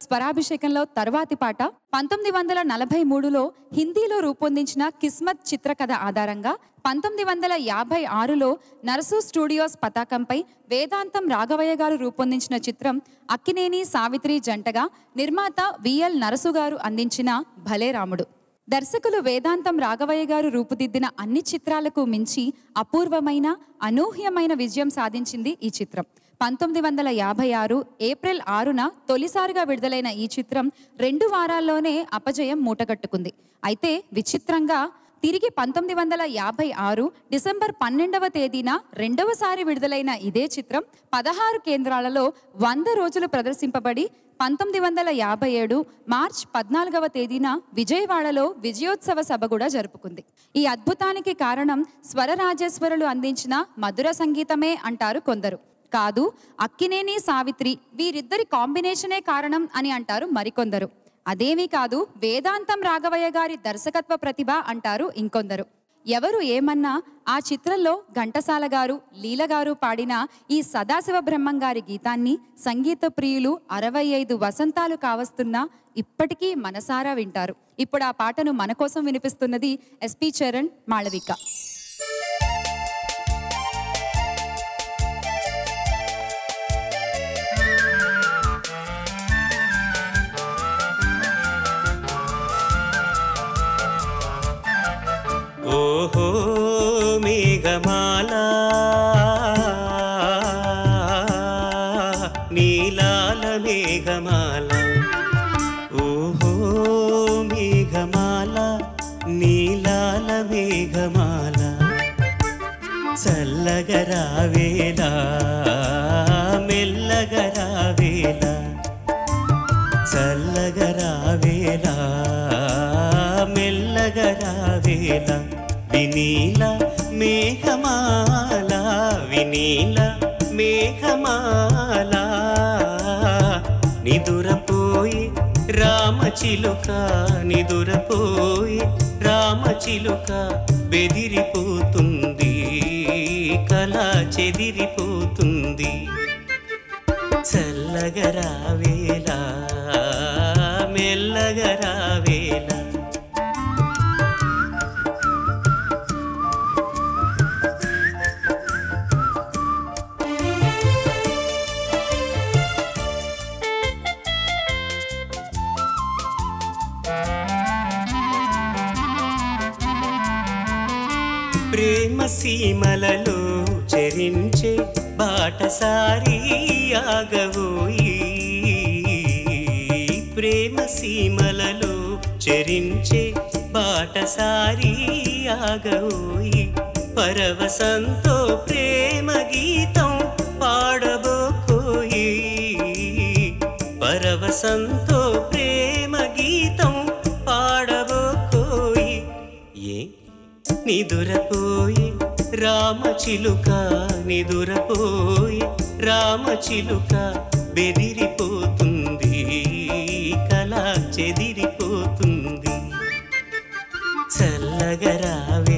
స్వరాభిషేకంలో తర్వాతి పాట పంతొమ్మిది వందల నలభై మూడులో హిందీలో రూపొందించిన కిస్మత్ చిత్రకథ ఆధారంగా పంతొమ్మిది వందల యాభై ఆరులో నరసు స్టూడియోస్ పతాకంపై వేదాంతం రాఘవయ్య గారు రూపొందించిన చిత్రం అక్కినేని సావిత్రి జంటగా నిర్మాత విఎల్ నరసు గారు అందించిన భలే రాముడు దర్శకులు వేదాంతం రాఘవయ్య గారు రూపుదిద్దిన అన్ని చిత్రాలకు మించి అపూర్వమైన అనూహ్యమైన విజయం సాధించింది ఈ చిత్రం పంతొమ్మిది వందల యాభై ఆరు ఏప్రిల్ ఆరున తొలిసారిగా విడుదలైన ఈ చిత్రం రెండు వారాల్లోనే అపజయం మూటగట్టుకుంది అయితే విచిత్రంగా తిరిగి పంతొమ్మిది వందల యాభై ఆరు డిసెంబర్ పన్నెండవ తేదీన రెండవసారి విడుదలైన ఇదే చిత్రం పదహారు కేంద్రాలలో వంద రోజులు ప్రదర్శింపబడి పంతొమ్మిది వందల యాభై ఏడు మార్చ్ పద్నాలుగవ తేదీన విజయవాడలో విజయోత్సవ సభ కూడా జరుపుకుంది ఈ అద్భుతానికి కారణం స్వరరాజేశ్వరులు అందించిన మధుర సంగీతమే అంటారు కొందరు కాదు అక్కినేని సావిత్రి వీరిద్దరి కాంబినేషనే కారణం అని అంటారు మరికొందరు అదేమీ కాదు వేదాంతం రాఘవయ్య గారి దర్శకత్వ ప్రతిభ అంటారు ఇంకొందరు ఎవరు ఏమన్నా ఆ చిత్రంలో ఘంటసాల గారు లీల గారు పాడిన ఈ సదాశివ బ్రహ్మం గారి గీతాన్ని సంగీత ప్రియులు అరవై ఐదు వసంతాలు కావస్తున్నా ఇప్పటికీ మనసారా వింటారు ఇప్పుడు ఆ పాటను మన కోసం వినిపిస్తున్నది ఎస్పి చరణ్ మాళవిక ఓహో మేఘమాల నీలాల మేఘమాల ఓహో మేఘమాల నీలాల మేఘమాల చల్లగరావేలా మెల్లగరావేలా చల్లగరావేలా మెల్లగరావేలా వినీల మేఘమాల వినీల మేఘమాల నిదురపోయి రామచిలుక నిదురపోయి రామచిలుక బెదిరిపోతుంది కళ చెదిరిపోతుంది చల్లగరావేలా మెల్లగరావేలా ప్రేమ సీమలలో చరించే బాటసారి ఆగవోయి ప్రేమ సీమలలో చరించే బాటసారి ఆగవోయి పరవశంతో ప్రేమ గీతం పాడబోకోయి పరవశంతో ప్రేమ గీతం పాడబోకోయి ఏ నిదురపోయి రామచిలుక నిదురపోయి రామచిలుక బెదిరిపోతుంది కళ చెదిరిపోతుంది చల్లగరావి